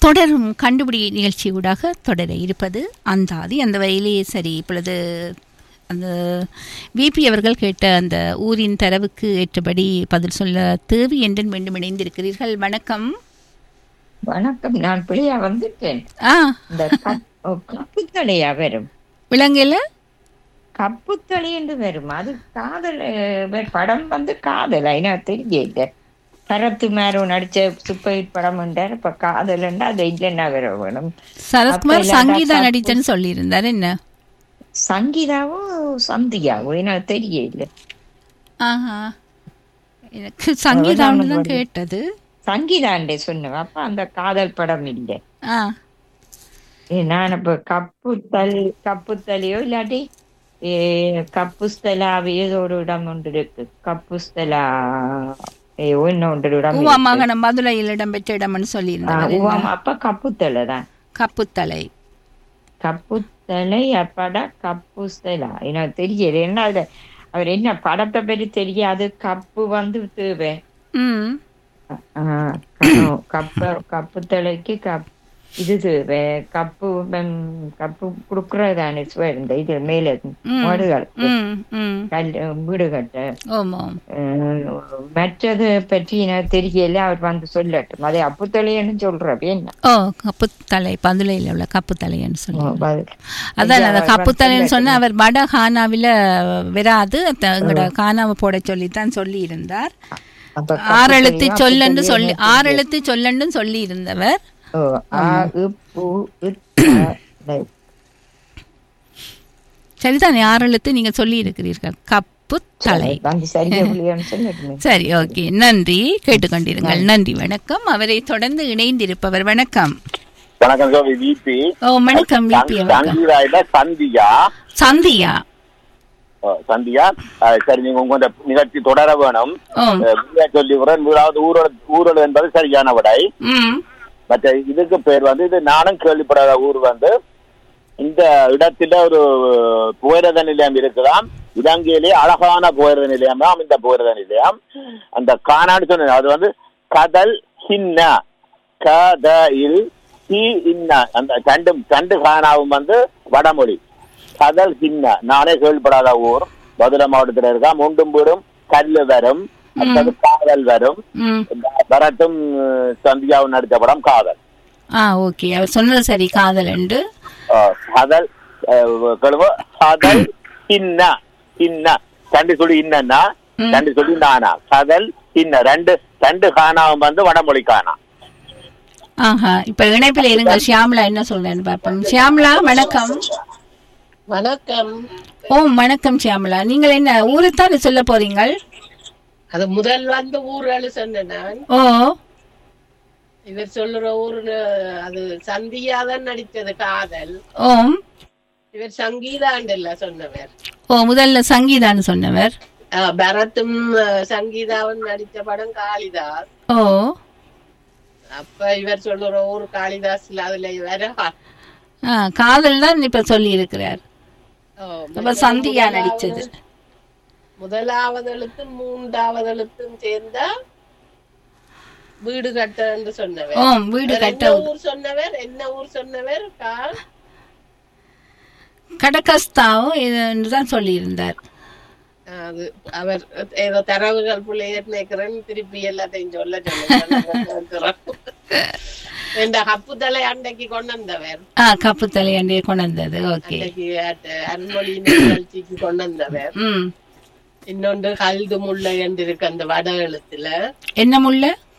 தொடரும் கண்டுபிடி நிகழ்ச்சியூடாக தொடர இருப்பது அந்தாதி அந்த வகையிலேயே சரி இப்பொழுது அந்த விபி அவர்கள் கேட்ட அந்த ஊரின் தரவுக்கு ஏற்றபடி பதில் சொல்ல தேவி என்று மீண்டும் இணைந்திருக்கிறீர்கள் வணக்கம் வணக்கம் நான் பிள்ளையா வந்துட்டேன் ஆ இந்த கப்- ஓ, கப்புத்தலையா வரும் விலங்குல கப்புத்தளி என்று வரும் அது காதல் அஹ், வே- படம் வந்து காதல் ஐநா தெரியல சரத்து மேரோ நடிச்ச சூப்பர் ஹிட் படம் என்றார் இப்ப காதல் அது இல்லைன்னா வர வேணும் சரத்குமார் அப்ப சங்கீதா இல்லாட்டா நடித்தன்னு சொல்லியிருந்தார் என்ன சங்கீதாவோ சந்தியாவோ எனக்கு தெரியல ஆஹா எனக்கு சங்கீதான்னு தான் கேட்டது சங்கீதாண்டே சொன்னவ அப்ப அந்த காதல் படம் இல்லை ஆ ஏ, நான் இப்ப கப்பு தல் கப்பு தலையோ இல்லாட்டி ஏ, கப்புஸ்தலாவே ஏதோ ஒரு இடம் ஒன்று இருக்கு கப்புஸ்தலா ஏ, இன்னும் ஒன்று இடம் உவா இருக்கு. மகனம் மதுரையில் இடம்பெற்ற இடம்னு ஆ, சொல்லியிருந்தார் உவா- அப்ப கப்புத்தலை தான் கப்புத்தலை கப்புத்தலை அப்படா கப்புஸ்தலா எனக்கு தெரியல என்ன அது அவர் என்ன படத்தை பற்றி தெரியாது கப்பு வந்து தேவை ம் ஆ, க- கப்பு கப்பு தலைக்கு கப் இது தேவை கப்பு ம், கப்பு குடுக்கறதானே இந்த இது மேல மாடுகள் ம் ம் கல் வீடு கட்ட ஆமாம் அஹ், மற்றது பற்றி எனக்கு தெரியல அவர் வந்து சொல்லட்டும் அதை அப்புத்தலைன்னு சொல்றப்ப என்ன ஓ கப்புத்தலை பதுளையில் உள்ள கப்புத்தலைன்னு சொல்லி பதில். அதான் அந்த அவர் கப்புத்தலைன்னு வந்து சொன்னா அவர் வட கானாவில வராது த- எங்கட கானாவை போட சொல்லித்தான் சொல்லி இருந்தார் அப்ப ஆறு எழுத்து கப்புத்தலையா, சொல்லன்னு அப்புத்தலையா சொல்லி எனக்கு ஆறு எழுத்து சொல்லன்னு சொல்லி இருந்தவர் ஓ, ஆ, உ, பு, உ, த, லை. சரிதானே ஆறு எழுத்து நீங்க சொல்லி இருக்கிறீர்கள் கப்புத்தலை வந்து சரியா புள்ளியான்னு சொல்லட்டுமே சரி ஓகே நன்றி கேட்டுக்கொண்டிருங்கள் நன்றி வணக்கம் அவரை தொடர்ந்து இணைந்திருப்பவர் வணக்கம் வணக்கம் சோபி விபி ஓ வணக்கம் விபி அவர்கள் சங்கீதாயில சந்தியா சந்தியா ஓ, சந்தியா அஹ், சரி நீங்க உங்க இந்த நிகழ்ச்சி தொடர வேணும் ஓ அஹ், வீரா சொல்லி வீராவது ஊரல் ஊரல் என்பது சரியான விடை ம் மற்ற இதுக்கு பேர் வந்து இது நானும் கேள்விப்படாத ஊர் வந்து இந்த இடத்துல ஒரு புகையிரத நிலையம் இருக்குதாம் இலங்கையிலே அழகான புகையிரத நிலையம் தான் இந்த புகையிரத நிலையம் அந்த காணான்னு சொன்னது அது வந்து கதல் சின்ன கதையில் சி இன்ன அந்த ரெண்டு ரெண்டு காணாவும் வந்து வடமொழி கதல் சின்ன நானே கேள்விப்படாத ஊர் மதுரை மாவட்டத்தில் இருக்கா முண்டும் வீடும் கல்லு வரும் அடுத்தது காதல் வரும் ம் பரத்தும் சந்தியாவும் நடித்த படம் காதல் ஆ ஓகே அவர் சொன்னது சரி காதல் என்று அஹ், காதல் அஹ், கழுவ காதல் சின்ன சின்ன தண்டி சொல்லி இன்னன்னா ம். தண்டி சொல்லி நானா காதல் சின்ன ரெண்டு ரெண்டு காணாவும் வந்து வடமொழி காணா ஆஹா இப்ப இணைப்பில் இருங்க ஷியாம்லா என்ன சொல்றேன்னு பார்ப்போம் ஷியாம்லா வணக்கம் வணக்கம் ஓ வணக்கம் ஷியாம்லா நீங்கள் என்ன ஊருத்தானே சொல்ல போறீங்கள் அது முதல் வந்து ஊர்கள் சொன்னேன் நான் ஓ இவர் சொல்லுற ஊர்னு அது சந்தியாதான் நடித்தது காதல் ஓம் இவர் சங்கீதாண்டல்ல சொன்னவர் ஓ முதல்ல சங்கீதான்னு சொன்னவர் ஆஹ் பரத்தும் அஹ், சங்கீதாவும் நடித்த படம் காளிதாஸ் ஓ அப்ப இவர் சொல்லுற ஊர் காளிதாஸ்ல அதுல வர ஆ காதல் தான் இப்ப சொல்லி இருக்கிறார் ஆஹ், அப்ப சந்தியா நடிச்சது முதலாவது எழுத்தும் மூன்றாவது எழுத்தும் சேர்ந்தா வீடு கட்ட என்று சொன்னவர் ஓம் வீடு வேற கட்ட என்ன ஊர் சொன்னவர் என்ன ஊர் சொன்னவர் கா- கடகஸ்தாவும் இது என்று தான் சொல்லியிருந்தார் அது அவர் ஏதோ தரவுகள் பிள்ளையர் நினைக்கிறேன் திருப்பி எல்லாத்தையும் சொல்ல சொல்லுங்க இந்த கப்பு தலை அன்னைக்கு கொண்டு வந்தவர் ஆ கப்பு தலையாண்டே கொண்டு வந்தது ஓகே அன்னைக்கு அட்- அருள்மொழி நிகழ்ச்சிக்கு கொண்டு வந்தவர் ம் இன்னொன்று கல்து முல்லை என்று இருக்கு அந்த வட எழுத்துல என்ன முள்ள